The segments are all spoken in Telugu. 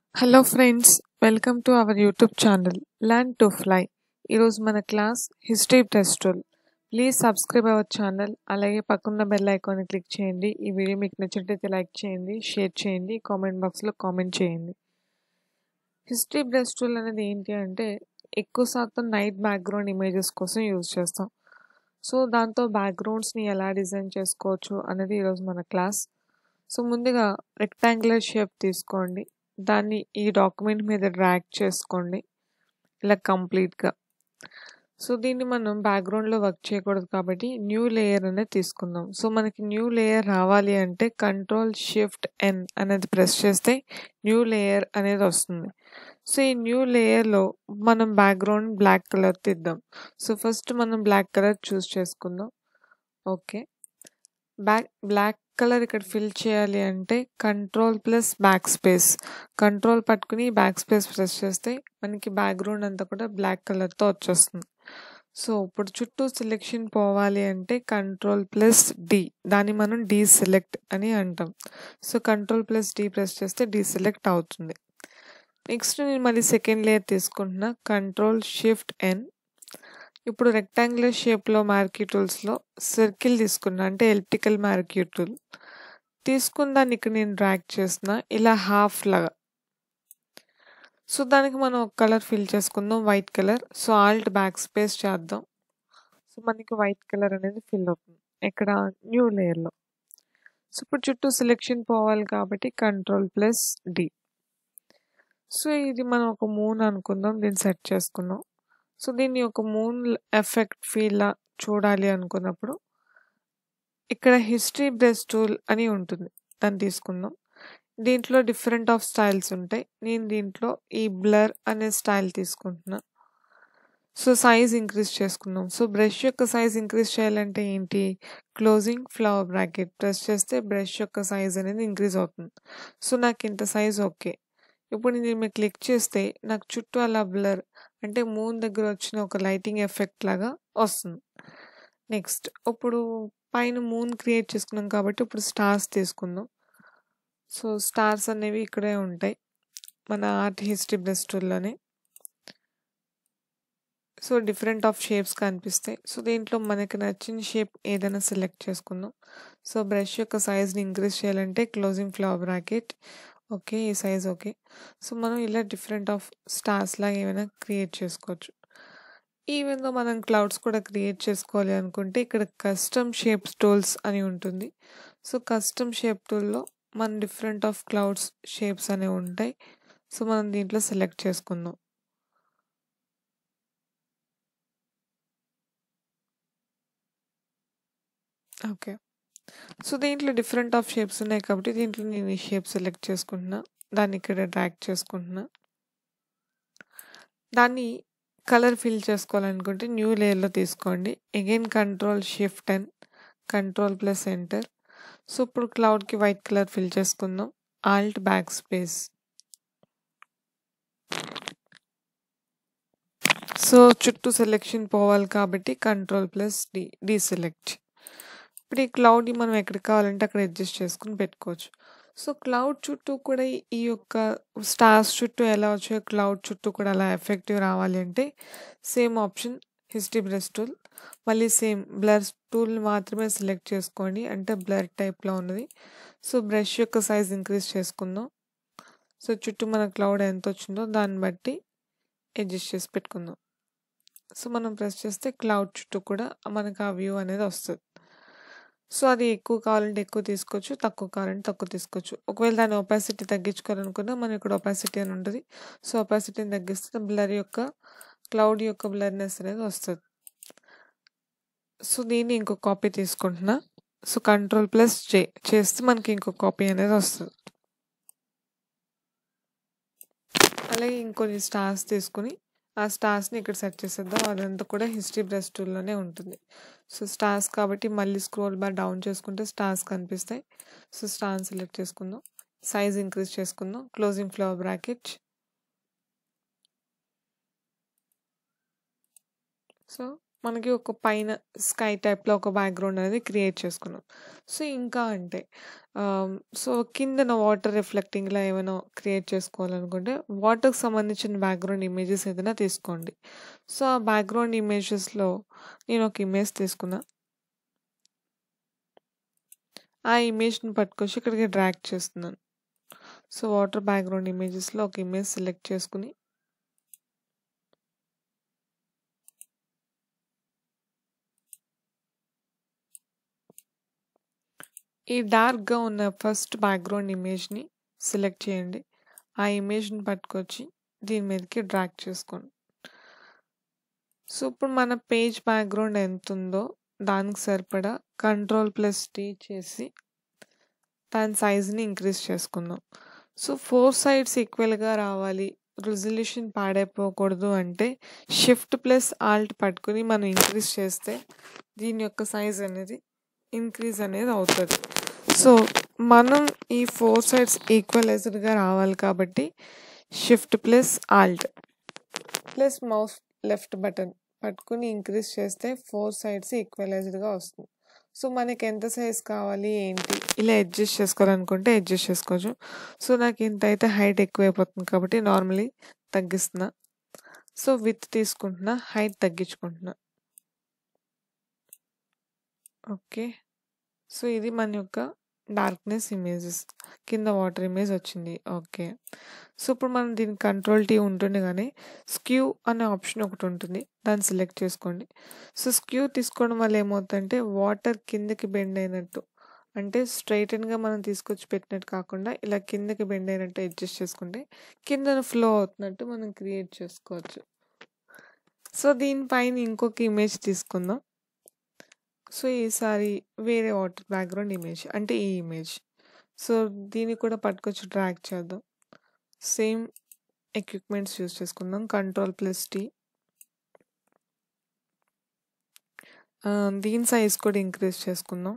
Hello friends welcome to our YouTube channel learn to fly ఈరోజు మన class history test rule please subscribe our channel అలాగే పక్కన్న బెల్ ఐకాన్ని క్లిక్ చేయండి ఈ వీడియో మీకు నచ్చినట్లయితే లైక్ చేయండి షేర్ చేయండి కామెంట్ బాక్స్లో కామెంట్ చేయండి హిస్టరీ బ్రెస్ట్ రూల్ అనేది ఏంటి అంటే ఎక్కువ శాతం నైట్ బ్యాక్గ్రౌండ్ ఇమేజెస్ కోసం యూజ్ చేస్తాం సో దాంతో బ్యాక్గ్రౌండ్స్ని ఎలా డిజైన్ చేసుకోవచ్చు అనేది ఈరోజు మన క్లాస్ సో ముందుగా రెక్టాంగులర్ షేప్ తీసుకోండి దాన్ని ఈ డాక్యుమెంట్ మీద డ్రాగ్ చేసుకోండి ఇలా కంప్లీట్గా సో దీన్ని మనం బ్యాక్గ్రౌండ్లో వర్క్ చేయకూడదు కాబట్టి న్యూ లేయర్ అనేది తీసుకుందాం సో మనకి న్యూ లేయర్ రావాలి అంటే కంట్రోల్ షిఫ్ట్ ఎన్ అనేది ప్రెస్ చేస్తే న్యూ లేయర్ అనేది వస్తుంది సో ఈ న్యూ లేయర్లో మనం బ్యాక్గ్రౌండ్ బ్లాక్ కలర్ తీద్దాం సో ఫస్ట్ మనం బ్లాక్ కలర్ చూస్ చేసుకుందాం ఓకే బ్యాక్ బ్లాక్ కలర్ ఇక్కడ ఫిల్ చేయాలి అంటే control plus back space control పట్టుకుని బ్యాక్ స్పేస్ ప్రెస్ చేస్తే మనకి బ్యాక్గ్రౌండ్ అంతా కూడా బ్లాక్ కలర్తో వచ్చేస్తుంది సో ఇప్పుడు చుట్టూ సెలెక్షన్ పోవాలి అంటే కంట్రోల్ ప్లస్ డి దాన్ని మనం డీ సెలెక్ట్ అని అంటాం so control plus D press చేస్తే డీ సెలెక్ట్ అవుతుంది నెక్స్ట్ నేను మళ్ళీ సెకండ్ లేయర్ తీసుకుంటున్నా కంట్రోల్ షిఫ్ట్ ఎన్ ఇప్పుడు రెక్టాంగులర్ షేప్లో మార్కీ టూల్స్లో సర్కిల్ తీసుకున్నా అంటే ఎలిప్టికల్ మార్కీ టూల్ తీసుకున్న దాన్ని ఇక్కడ నేను డ్రాగ్ చేసిన ఇలా హాఫ్ లాగా సో దానికి మనం ఒక కలర్ ఫిల్ చేసుకుందాం white colour so alt back space చేద్దాం సో మనకి వైట్ కలర్ అనేది ఫిల్ అవుతుంది ఇక్కడ న్యూ లేయర్లో సో ఇప్పుడు చుట్టూ సెలెక్షన్ పోవాలి కాబట్టి కంట్రోల్ ప్లస్ డి సో ఇది మనం ఒక మూన్ అనుకుందాం దీన్ని సెట్ చేసుకుందాం సో దీన్ని ఒక మూన్ ఎఫెక్ట్ ఫీల్లా చూడాలి అనుకున్నప్పుడు ఇక్కడ హిస్టరీ బ్రష్ టూల్ అని ఉంటుంది దాన్ని తీసుకుందాం దీంట్లో డిఫరెంట్ ఆఫ్ స్టైల్స్ ఉంటాయి నేను దీంట్లో ఈ బ్లర్ అనే స్టైల్ తీసుకుంటున్నా సో సైజ్ ఇంక్రీజ్ చేసుకుందాం సో బ్రష్ యొక్క సైజ్ ఇంక్రీజ్ చేయాలంటే ఏంటి క్లోజింగ్ ఫ్లవర్ బ్రాకెట్ ప్రెస్ చేస్తే బ్రష్ యొక్క సైజ్ అనేది ఇంక్రీజ్ అవుతుంది సో నాకు ఇంత సైజ్ ఓకే ఇప్పుడు నేను మీరు క్లిక్ చేస్తే నాకు చుట్టూ అలా బ్లర్ అంటే మూన్ దగ్గర వచ్చిన ఒక లైటింగ్ ఎఫెక్ట్ లాగా వస్తుంది నెక్స్ట్ ఇప్పుడు పైన మూన్ క్రియేట్ చేసుకున్నాం కాబట్టి ఇప్పుడు స్టార్స్ తీసుకుందాం సో స్టార్స్ అనేవి ఇక్కడే ఉంటాయి మన ఆర్ట్ హిస్టరీ బ్రెస్టూల్లోనే సో డిఫరెంట్ ఆఫ్ షేప్స్ కనిపిస్తాయి సో దీంట్లో మనకి నచ్చిన షేప్ ఏదైనా సెలెక్ట్ చేసుకుందాం సో బ్రష్ యొక్క సైజ్ని ఇంక్రీజ్ చేయాలంటే క్లోజింగ్ ఫ్లవర్ బ్రాకెట్ ఓకే ఈ సైజ్ ఓకే సో మనం ఇలా డిఫరెంట్ ఆఫ్ స్టార్స్ లాగా ఏమైనా క్రియేట్ చేసుకోవచ్చు ఈవెన్ దో మనం క్లౌడ్స్ కూడా క్రియేట్ చేసుకోవాలి అనుకుంటే ఇక్కడ కస్టమ్ షేప్స్ టూల్స్ అని ఉంటుంది సో కస్టమ్ షేప్ టూల్లో మన డిఫరెంట్ ఆఫ్ క్లౌడ్స్ షేప్స్ అనేవి ఉంటాయి సో మనం దీంట్లో సెలెక్ట్ చేసుకుందాం ఓకే సో దీంట్లో డిఫరెంట్ ఆఫ్ షేప్స్ ఉన్నాయి కాబట్టి దీంట్లో నేను ఈ షేప్ సెలెక్ట్ చేసుకుంటున్నా దాన్ని ఇక్కడ డ్రాక్ చేసుకుంటున్నా దాన్ని కలర్ ఫిల్ చేసుకోవాలనుకుంటే న్యూ లేయర్లో తీసుకోండి again control shift and control plus enter so ఇప్పుడు క్లౌడ్కి వైట్ కలర్ ఫిల్ చేసుకుందాం ఆల్ట్ బ్యాక్ స్పేస్ సో చుట్టూ సెలెక్షన్ పోవాలి కాబట్టి కంట్రోల్ ప్లస్ డి డీసెలెక్ట్ ఇప్పుడు ఈ క్లౌడ్ని మనం ఎక్కడ కావాలంటే అక్కడ అడ్జస్ట్ చేసుకుని పెట్టుకోవచ్చు సో క్లౌడ్ చుట్టూ కూడా ఈ యొక్క స్టార్స్ చుట్టూ ఎలా వచ్చాయో క్లౌడ్ చుట్టూ కూడా అలా ఎఫెక్టివ్ రావాలి అంటే same option history brush tool మళ్ళీ సేమ్ బ్లర్ టూల్ మాత్రమే సెలెక్ట్ చేసుకోండి అంటే బ్లర్ టైప్లో ఉన్నది సో బ్రష్ యొక్క సైజ్ ఇంక్రీజ్ చేసుకుందాం సో చుట్టూ మన క్లౌడ్ ఎంత వచ్చిందో దాన్ని బట్టి అడ్జస్ట్ చేసి పెట్టుకుందాం సో మనం ప్రెస్ చేస్తే క్లౌడ్ చుట్టూ కూడా మనకు ఆ వ్యూ అనేది వస్తుంది సో అది ఎక్కువ కావాలంటే ఎక్కువ తీసుకోవచ్చు తక్కువ కావాలంటే తక్కువ తీసుకోవచ్చు ఒకవేళ దాని ఒపాసిటీ తగ్గించుకోవాలనుకున్నా మనం ఇక్కడ ఒపాసిటీ అని ఉంటుంది సో ఒపాసిటీని తగ్గిస్తే బ్లర్ యొక్క క్లౌడ్ యొక్క బ్లర్నెస్ అనేది వస్తుంది సో దీన్ని ఇంకో కాపీ తీసుకుంటున్నా సో కంట్రోల్ ప్లస్ జే చేస్తే మనకి ఇంకో కాపీ అనేది వస్తుంది అలాగే ఇంకొన్ని స్టార్స్ తీసుకుని ఆ స్టార్స్ని ఇక్కడ సెట్ చేసేద్దాం అదంతా కూడా హిస్టరీ బ్రష్ టూల్లోనే ఉంటుంది సో స్టార్స్ కాబట్టి మళ్ళీ స్క్రోల్ బార్ డౌన్ చేసుకుంటే స్టార్స్ కనిపిస్తాయి సో స్టార్ సెలెక్ట్ చేసుకుందాం సైజ్ ఇంక్రీజ్ చేసుకుందాం క్లోజింగ్ ఫ్లవర్ బ్రాకెట్ సో మనకి ఒక పైన స్కై టైప్‌లో ఒక బ్యాక్‌గ్రౌండ్ అనేది క్రియేట్ చేసుకున్నాం. సో, ఇంకా అంటే ఆహ్, సో, కిందన వాటర్ రిఫ్లెక్టింగ్‌లా ఏమైనా క్రియేట్ చేసుకోవాలనుకుంటే వాటర్‌కి సంబంధించిన బ్యాక్‌గ్రౌండ్ ఇమేజెస్ ఏదైనా తీసుకోండి. సో, ఆ బ్యాక్‌గ్రౌండ్ ఇమేజెస్‌లో నేను ఒక ఇమేజ్ తీసుకున్నా. ఆ ఇమేజ్‌ని పట్టుకొచ్చి ఇక్కడికి డ్రాగ్ చేస్తున్నాను. సో, వాటర్ బ్యాక్‌గ్రౌండ్ ఇమేజెస్‌లో ఒక ఇమేజ్ సెలెక్ట్ చేసుకొని ఈ డార్క్‌గా ఉన్న ఫస్ట్ బ్యాక్‌గ్రౌండ్ ఇమేజ్‌ని సెలెక్ట్ చేయండి. ఆ ఇమేజ్‌ని పట్టుకొచ్చి దీని మీదకి డ్రాగ్ చేసుకోండి. సో, ఇప్పుడు మన పేజ్ బ్యాక్‌గ్రౌండ్ ఎంతుందో దానికి సరిపడా కంట్రోల్ ప్లస్ టీ చేసి దాని సైజ్‌ని ఇంక్రీజ్ చేసుకుందాం. సో, 4 సైడ్స్ ఈక్వల్‌గా రావాలి. రిజల్యూషన్ పాడైపోకూడదు అంటే షిఫ్ట్ ప్లస్ ఆల్ట్ పట్టుకొని మనం ఇంక్రీజ్ చేస్తే దీని యొక్క సైజ్ అనేది ఇంక్రీజ్ అనేది అవుతది. సో, మనం ఈ 4 సైడ్స్ ఈక్వలైజ్డ్‌గా రావాలి కాబట్టి shift plus alt plus mouse left button పట్టుకొని ఇంక్రీజ్ చేస్తే 4 సైడ్స్ ఈక్వలైజ్డ్‌గా వస్తుంది. సో, మనకి ఎంత సైజ్ కావాలి ఏంటి ఇలా అడ్జస్ట్ చేసుకోవాలనుకుంటే అడ్జస్ట్ చేసుకోవచ్చు. సో, నాకు ఇంతైతే హైట్ ఎక్కువైపోతుంది కాబట్టి నార్మల్లీ తగ్గిస్తున్నా. సో, విడ్త్ తీసుకుంటున్నా. హైట్ తగ్గించుకుంటున్నా. ఓకే. సో, ఇది మన యొక్క డార్క్‌నెస్ ఇమేజెస్. కింద వాటర్ ఇమేజ్ వచ్చింది. ఓకే. సో, ఇప్పుడు మనం దీనికి కంట్రోల్ టీ ఉంటుండగానే స్క్యూ అనే ఆప్షన్ ఒకటుంటుంది. దాన్ని సెలెక్ట్ చేసుకోండి. సో, స్క్యూ తీసుకోవడం వల్ల ఏమవుద్దంటే వాటర్ కిందకి బెండ్ అయినట్టు అంటే స్ట్రెయిటెన్‌గా మనం తీసుకొచ్చి పెట్టినట్టు కాకుండా ఇలా కిందకి బెండ్ అయినట్టు అడ్జస్ట్ చేసుకుంటే కిందన ఫ్లో అవుతున్నట్టు మనం క్రియేట్ చేసుకోవచ్చు. సో, దీనిపైన ఇంకొక ఇమేజ్ తీసుకుందాం. సో, ఈసారి వేరే వాటర్ బ్యాక్‌గ్రౌండ్ ఇమేజ్ అంటే ఈ ఇమేజ్. సో, దీన్ని కూడా పట్టుకొచ్చి డ్రాగ్ చేద్దాం. సేమ్ ఎక్విప్‌మెంట్స్ యూజ్ చేసుకుందాం. Control plus T. ఆహ్, దీని సైజ్ కూడా ఇంక్రీజ్ చేసుకుందాం.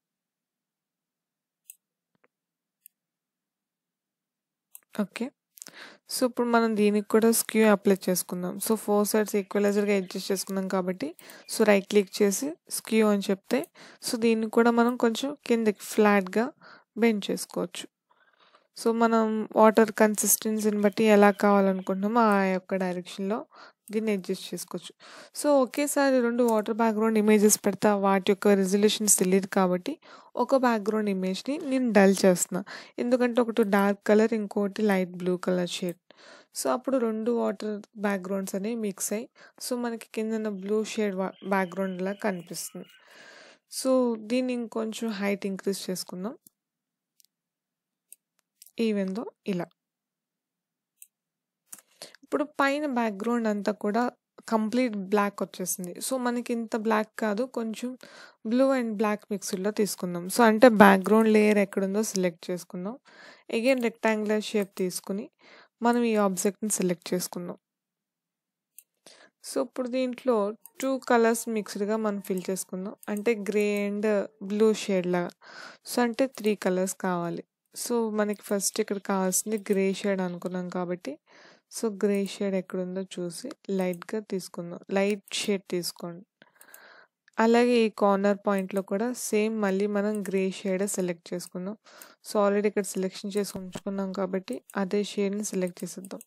ఓకే. సో, ఇప్పుడు మనం దీనికి కూడా స్క్యూ అప్లై చేసుకుందాం. సో, 4 సైడ్స్ ఈక్వలైజ్డ్‌గా అడ్జస్ట్ చేసుకున్నాం కాబట్టి సో, రైట్ క్లిక్ చేసి స్క్యూ అని చెప్తే సో, దీన్ని కూడా మనం కొంచెం కిందకి ఫ్లాట్‌గా బెండ్ చేసుకోవచ్చు. సో, మనం వాటర్ కన్సిస్టెన్సీని బట్టి ఎలా కావాలనుకుంటున్నామో ఆ యొక్క డైరెక్షన్‌లో దీన్ని అడ్జస్ట్ చేసుకోవచ్చు. సో, ఒకేసారి 2 వాటర్ బ్యాక్‌గ్రౌండ్ ఇమేజెస్ పెడితే వాటి యొక్క రిజల్యూషన్స్ తెలీదు కాబట్టి ఒక బ్యాక్‌గ్రౌండ్ ఇమేజ్‌ని నేను డల్ చేస్తున్నా. ఎందుకంటే ఒకటి డార్క్ కలర్ ఇంకోటి light blue colour shade. So, అప్పుడు 2 వాటర్ బ్యాక్‌గ్రౌండ్స్ అనేవి మిక్స్ అయ్యి సో, మనకి కిందన బ్లూ షేడ్ వ బ్యాక్‌గ్రౌండ్‌లా కనిపిస్తుంది. సో, దీన్ని ఇంకొంచెం హైట్ ఇంక్రీజ్ చేసుకుందాం. ఈవెన్ దో ఇలా. ఇప్పుడు పైన బ్యాక్‌గ్రౌండ్ అంతా కూడా కంప్లీట్ బ్లాక్ వచ్చేసింది. సో, మనకి ఇంత బ్లాక్ కాదు కొంచెం బ్లూ అండ్ బ్లాక్ మిక్స్డ్‌లో తీసుకుందాం. సో, అంటే బ్యాక్‌గ్రౌండ్ లేయర్ ఎక్కడుందో సెలెక్ట్ చేసుకుందాం. అగైన్ రెక్టాంగులర్ షేప్ తీసుకొని మనం ఈ ఆబ్జెక్ట్‌ని సెలెక్ట్ చేసుకుందాం. సో, ఇప్పుడు దీంట్లో 2 కలర్స్ మిక్స్డ్‌గా మనం ఫిల్ చేసుకుందాం. అంటే గ్రే అండ్ బ్లూ షేడ్ లాగా. సో, అంటే 3 కలర్స్ కావాలి. సో, మనకి ఫస్ట్ ఇక్కడ కావాల్సింది గ్రే షేడ్ అనుకున్నాం కాబట్టి సో, గ్రే షేడ్ ఎక్కడుందో చూసి లైట్‌గా తీసుకుందాం. లైట్ షేడ్ తీసుకోండి. అలాగే ఈ కార్నర్ పాయింట్‌లో కూడా సేమ్ మళ్ళీ మనం గ్రే షేడే సెలెక్ట్ చేసుకుందాం. సో, ఆల్రెడీ ఇక్కడ సెలెక్షన్ చేసి ఉంచుకున్నాం కాబట్టి అదే షేడ్‌ని సెలెక్ట్ చేసేద్దాం.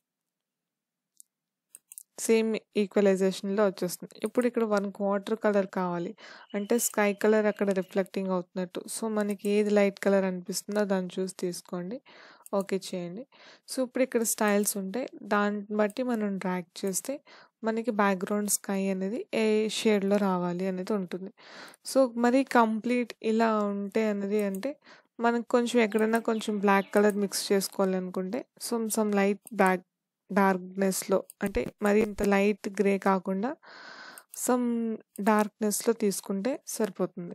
సేమ్ ఈక్వలైజేషన్‌లో వచ్చేస్తుంది. ఇప్పుడు ఇక్కడ మనకు వాటర్ కలర్ కావాలి. అంటే స్కై కలర్ అక్కడ రిఫ్లెక్టింగ్ అవుతున్నట్టు. సో, మనకి ఏది లైట్ కలర్ అనిపిస్తుందో దాన్ని చూసి తీసుకోండి. ఓకే చేయండి. సో, ఇప్పుడు ఇక్కడ స్టైల్స్ ఉంటాయి. దాన్ని బట్టి మనం డ్రాగ్ చేస్తే మనకి బ్యాక్‌గ్రౌండ్ స్కై అనేది ఏ షేడ్‌లో రావాలి అనేది ఉంటుంది. సో, మరి కంప్లీట్ ఇలా ఉంటే అనేది అంటే మనకు కొంచెం ఎక్కడైనా కొంచెం బ్లాక్ కలర్ మిక్స్ చేసుకోవాలనుకుంటే సమ్ సమ్ లైట్ బ్లాక్ డార్క్‌నెస్‌లో అంటే మరి ఇంత లైట్ గ్రే కాకుండా సమ్ డార్క్‌నెస్‌లో తీసుకుంటే సరిపోతుంది.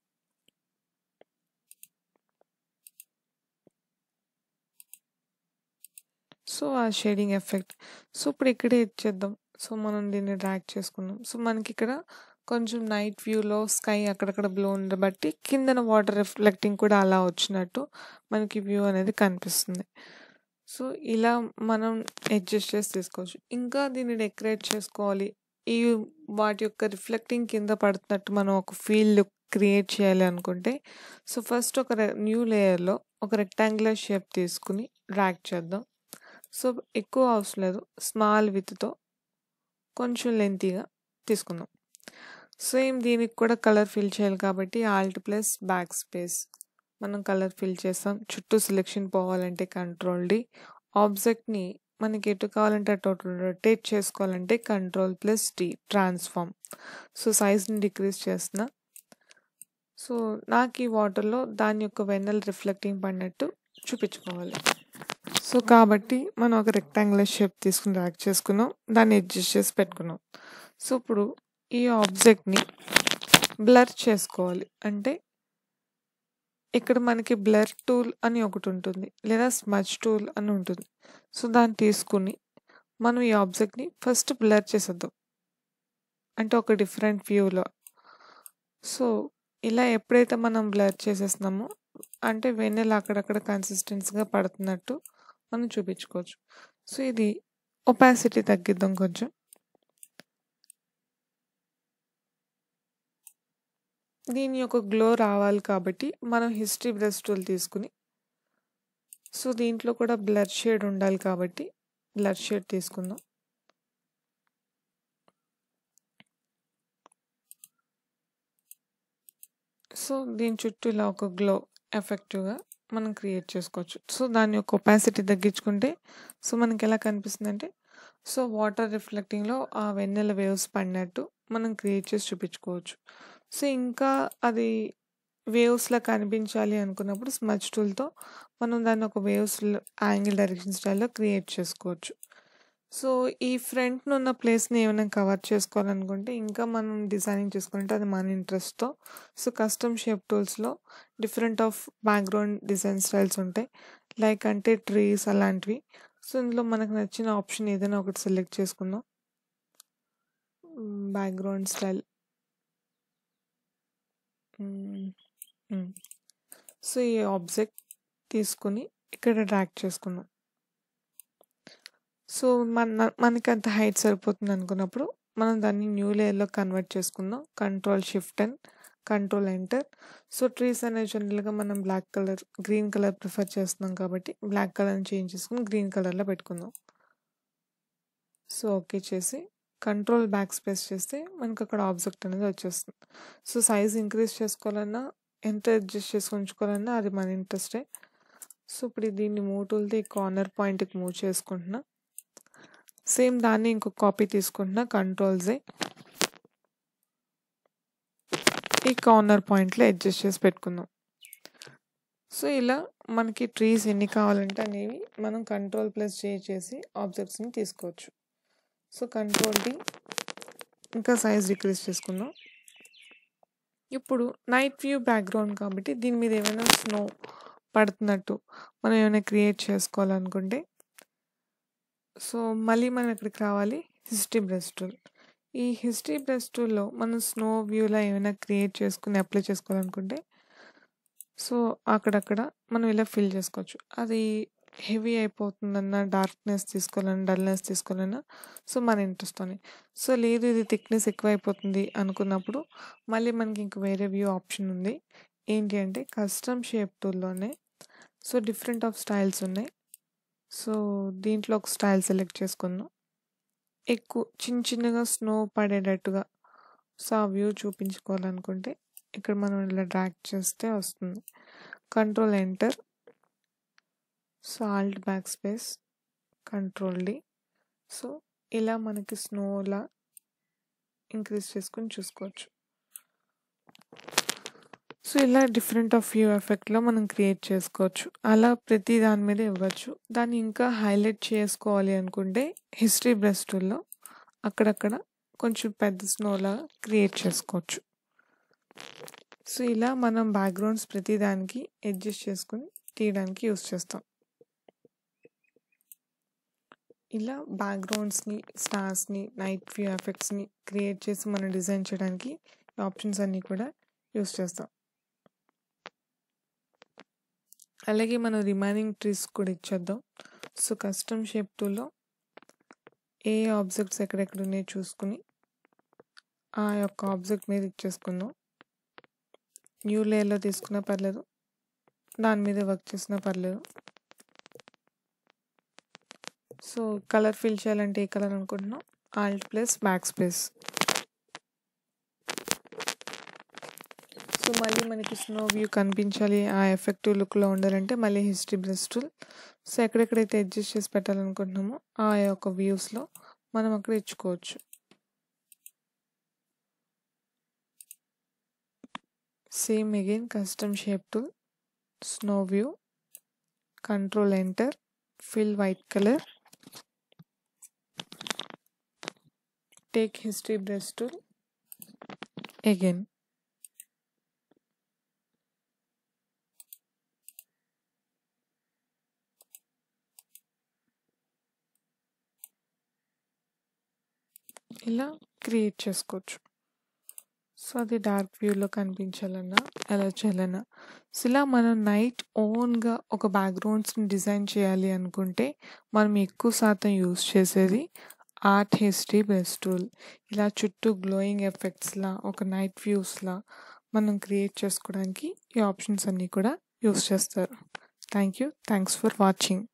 సో, ఆ షేడింగ్ ఎఫెక్ట్. సో, ఇప్పుడు ఇక్కడే ఇచ్చేద్దాం. సో, మనం దీన్ని డ్రాగ్ చేసుకుందాం. సో, మనకిక్కడ కొంచెం నైట్ వ్యూలో స్కై అక్కడక్కడ బ్లూ ఉండబట్టి కిందన వాటర్ రిఫ్లెక్టింగ్ కూడా అలా వచ్చినట్టు మనకి వ్యూ అనేది కనిపిస్తుంది. సో, ఇలా మనం అడ్జస్ట్ చేసి తీసుకోవచ్చు. ఇంకా దీన్ని డెకరేట్ చేసుకోవాలి ఈ వాటి యొక్క రిఫ్లెక్టింగ్ కింద పడుతున్నట్టు మనం ఒక ఫీల్డ్ క్రియేట్ చేయాలి అనుకుంటే సో ఫస్ట్ ఒక రె న్యూ లేయర్‌లో ఒక రెక్టాంగులర్ షేప్ తీసుకొని డ్రాగ్ చేద్దాం. సో ఎక్కువ అవసరం లేదు. స్మాల్ విడ్త్‌తో కొంచెం లెంతీగా తీసుకుందాం. సేమ్ దీనికి కూడా కలర్ ఫిల్ చేయాలి కాబట్టి ఆల్ట్ ప్లస్ బ్యాక్ స్పేస్ మనం కలర్ ఫిల్ చేసాం. చుట్టూ సెలెక్షన్ పోవాలంటే కంట్రోల్ డి. ఆబ్జెక్ట్‌ని మనకి ఎటు కావాలంటే అటు రొటేట్ చేసుకోవాలంటే control plus D transform. So సైజ్‌ని డిక్రీజ్ చేస్తున్నా. సో నాకు ఈ వాటర్‌లో దాని యొక్క వెన్నెల రిఫ్లెక్టింగ్ పడినట్టు చూపించుకోవాలి. సో కాబట్టి మనం ఒక రెక్టాంగులర్ షేప్ తీసుకొని డ్రాగ్ చేసుకున్నాం. దాన్ని అడ్జస్ట్ చేసి పెట్టుకున్నాం. సో ఇప్పుడు ఈ ఆబ్జెక్ట్‌ని బ్లర్ చేసుకోవాలి. అంటే ఇక్కడ మనకి బ్లర్ టూల్ అని ఒకటుంటుంది. లేదా స్మడ్జ్ టూల్ అని ఉంటుంది. సో దాన్ని తీసుకొని మనం ఈ ఆబ్జెక్ట్‌ని ఫస్ట్ బ్లర్ చేసేద్దాం. అంటే ఒక డిఫరెంట్ వ్యూలో. సో ఇలా ఎప్పుడైతే మనం బ్లర్ చేసేస్తున్నామో అంటే వెన్నెల అక్కడక్కడ కన్సిస్టెన్సీగా పడుతున్నట్టు మనం చూపించుకోవచ్చు. సో ఇది ఒపాసిటీ తగ్గిద్దాం కొంచెం. దీని యొక్క గ్లో రావాలి కాబట్టి మనం హిస్టరీ బ్రష్ టూల్ తీసుకొని సో దీంట్లో కూడా బ్లర్ షేడ్ ఉండాలి కాబట్టి బ్లర్ షేడ్ తీసుకుందాం. సో దీని చుట్టూ ఇలా ఒక గ్లో ఎఫెక్టివ్‌గా మనం క్రియేట్ చేసుకోవచ్చు. సో దాని యొక్క ఒపాసిటీ తగ్గించుకుంటే సో మనకి ఎలా కనిపిస్తుందంటే సో వాటర్ రిఫ్లెక్టింగ్‌లో ఆ వెన్నెల వేవ్స్ పడినట్టు మనం క్రియేట్ చేసి చూపించుకోవచ్చు. సో ఇంకా అది వేవ్స్‌లా కనిపించాలి అనుకున్నప్పుడు స్మడ్జ్ టూల్‌తో మనం దాన్ని ఒక వేవ్స్‌లో యాంగిల్ డైరెక్షన్ స్టైల్‌లో క్రియేట్ చేసుకోవచ్చు. సో ఈ ఫ్రంట్‌న ఉన్న ప్లేస్‌ని ఏమైనా కవర్ చేసుకోవాలనుకుంటే ఇంకా మనం డిజైనింగ్ చేసుకోవాలంటే అది మన ఇంట్రెస్ట్‌తో సో కస్టమ్ షేప్ టూల్స్‌లో different of background design styles ఉంటాయి. లైక్ అంటే ట్రీస్ అలాంటివి. సో ఇందులో మనకు నచ్చిన ఆప్షన్ ఏదైనా ఒకటి సెలెక్ట్ చేసుకుందాం. Hmm. Background style. Hmm. Hmm. So ఈ ఆబ్జెక్ట్ తీసుకొని ఇక్కడ డ్రాగ్ చేసుకుందాం. సో మన మనకంత హైట్ సరిపోతుంది అనుకున్నప్పుడు మనం దాన్ని న్యూ లేయర్‌లో కన్వర్ట్ చేసుకుందాం. Control shift N, control enter. So trees అనేవి జనరల్‌గా మనం black colour, green colour prefer చేస్తున్నాం కాబట్టి బ్లాక్ కలర్‌ని చేంజ్ చేసుకొని గ్రీన్ కలర్‌లో పెట్టుకుందాం. సో ఓకే చేసి కంట్రోల్ బ్యాక్ స్పేస్ చేస్తే మనకు అక్కడ ఆబ్జెక్ట్ అనేది వచ్చేస్తుంది. సో సైజ్ ఇంక్రీజ్ చేసుకోవాలన్నా ఎంత అడ్జస్ట్ చేసుకొని ఉంచుకోవాలన్నా అది మన ఇంట్రెస్టే. సో ఇప్పుడు దీన్ని మూవ్ టూల్‌తో ఈ కార్నర్ పాయింట్‌కి మూవ్ చేసుకుంటున్నా. సేమ్ దాన్ని ఇంకొక కాపీ తీసుకుంటున్నా కంట్రోల్ జె. ఈ కార్నర్ పాయింట్‌లో అడ్జస్ట్ చేసి పెట్టుకుందాం. సో ఇలా మనకి ట్రీస్ ఎన్ని కావాలంటే అనేవి మనం కంట్రోల్ ప్లస్ జే చేసి ఆబ్జెక్ట్స్‌ని తీసుకోవచ్చు. సో కంట్రోల్ డి ఇంకా సైజ్ డిక్రీజ్ చేసుకుందాం. ఇప్పుడు నైట్ వ్యూ బ్యాక్‌గ్రౌండ్ కాబట్టి దీని మీద ఏమైనా స్నో పడుతున్నట్టు మనం ఏమైనా క్రియేట్ చేసుకోవాలనుకుంటే సో మళ్ళీ మనం ఇక్కడికి రావాలి హిస్టరీ బ్రష్ టూల్. ఈ హిస్టరీ బ్రష్ టూల్‌లో మనం స్నో వ్యూలా ఏమైనా క్రియేట్ చేసుకొని అప్లై చేసుకోవాలనుకుంటే సో అక్కడక్కడ మనం ఇలా ఫిల్ చేసుకోవచ్చు. అది హెవీ అయిపోతుందన్నా, డార్క్‌నెస్ తీసుకోవాలన్నా, డల్‌నెస్ తీసుకోవాలన్నా సో మన ఇంట్రెస్ట్‌తోని. సో లేదు ఇది థిక్‌నెస్ ఎక్కువైపోతుంది అనుకున్నప్పుడు మళ్ళీ మనకి ఇంక వేరే వ్యూ ఆప్షన్ ఉంది. ఏంటి అంటే కస్టమ్ షేప్ టూల్‌లోనే సో డిఫరెంట్ ఆఫ్ స్టైల్స్ ఉన్నాయి. సో దీంట్లో ఒక స్టైల్ సెలెక్ట్ చేసుకుందాం. ఎక్కువ చిన్న చిన్నగా స్నో పడేటట్టుగా సో ఆ వ్యూ చూపించుకోవాలనుకుంటే ఇక్కడ మనం ఇలా డ్రాగ్ చేస్తే వస్తుంది. Control enter. So alt back space, control D. So ఇలా మనకి స్నోలా ఇంక్రీజ్ చేసుకొని చూసుకోవచ్చు. సో ఇలా డిఫరెంట్ ఆఫ్ వ్యూ ఎఫెక్ట్‌లో మనం క్రియేట్ చేసుకోవచ్చు. అలా ప్రతి దాని మీద ఇవ్వచ్చు. దాన్ని ఇంకా హైలైట్ చేసుకోవాలి అనుకుంటే హిస్టరీ బ్రష్ టూల్‌లో అక్కడక్కడ కొంచెం పెద్ద స్నోలా క్రియేట్ చేసుకోవచ్చు. సో ఇలా మనం బ్యాక్‌గ్రౌండ్స్ ప్రతి దానికి అడ్జస్ట్ చేసుకొని తీయడానికి యూజ్ చేస్తాం. ఇలా బ్యాక్‌గ్రౌండ్స్‌ని, స్టార్స్‌ని, నైట్ వ్యూ ఎఫెక్ట్స్‌ని క్రియేట్ చేసి మనం డిజైన్ చేయడానికి ఈ ఆప్షన్స్ అన్నీ కూడా యూజ్ చేస్తాం. అలాగే మనం రిమైనింగ్ ట్రీస్ కూడా ఇచ్చేద్దాం. సో కస్టమ్ షేప్ టూల్‌లో ఏ ఆబ్జెక్ట్స్ ఎక్కడెక్కడ ఉన్నాయో చూసుకొని ఆ యొక్క ఆబ్జెక్ట్ మీద ఇచ్చేసుకుందాం న్యూ లేయర్లో తీసుకున్నా పర్లేదు దాని మీద వర్క్ చేసినా పర్లేదు సో కలర్ ఫిల్ చేయాలంటే ఏ కలర్ అనుకుంటున్నాం alt plus back space so మళ్ళీ మనకి స్నో వ్యూ కనిపించాలి ఆ ఎఫెక్టివ్ లుక్లో ఉండాలంటే మళ్ళీ హిస్టరీ బ్రష్ టూల్ సో ఎక్కడెక్కడైతే అడ్జస్ట్ చేసి పెట్టాలనుకుంటున్నామో ఆ యొక్క వ్యూస్లో మనం అక్కడ ఇచ్చుకోవచ్చు same again custom shape tool snow view control enter fill white colour take history brush tool again ఇలా క్రియేట్ చేసుకోవచ్చు సో అది డార్క్ వ్యూలో కనిపించాలన్నా ఎలా చేయాలన్నా సో ఇలా మనం నైట్ ఓన్గా ఒక బ్యాక్గ్రౌండ్స్ని డిజైన్ చేయాలి అనుకుంటే మనం ఎక్కువ శాతం యూస్ చేసేది ఆర్ట్ హిస్టరీ బెస్ట్ టూల్ ఇలా చుట్టూ గ్లోయింగ్ ఎఫెక్ట్స్లా ఒక నైట్ వ్యూస్లా మనం క్రియేట్ చేసుకోవడానికి ఈ ఆప్షన్స్ అన్నీ కూడా యూస్ చేస్తారు thank you thanks for watching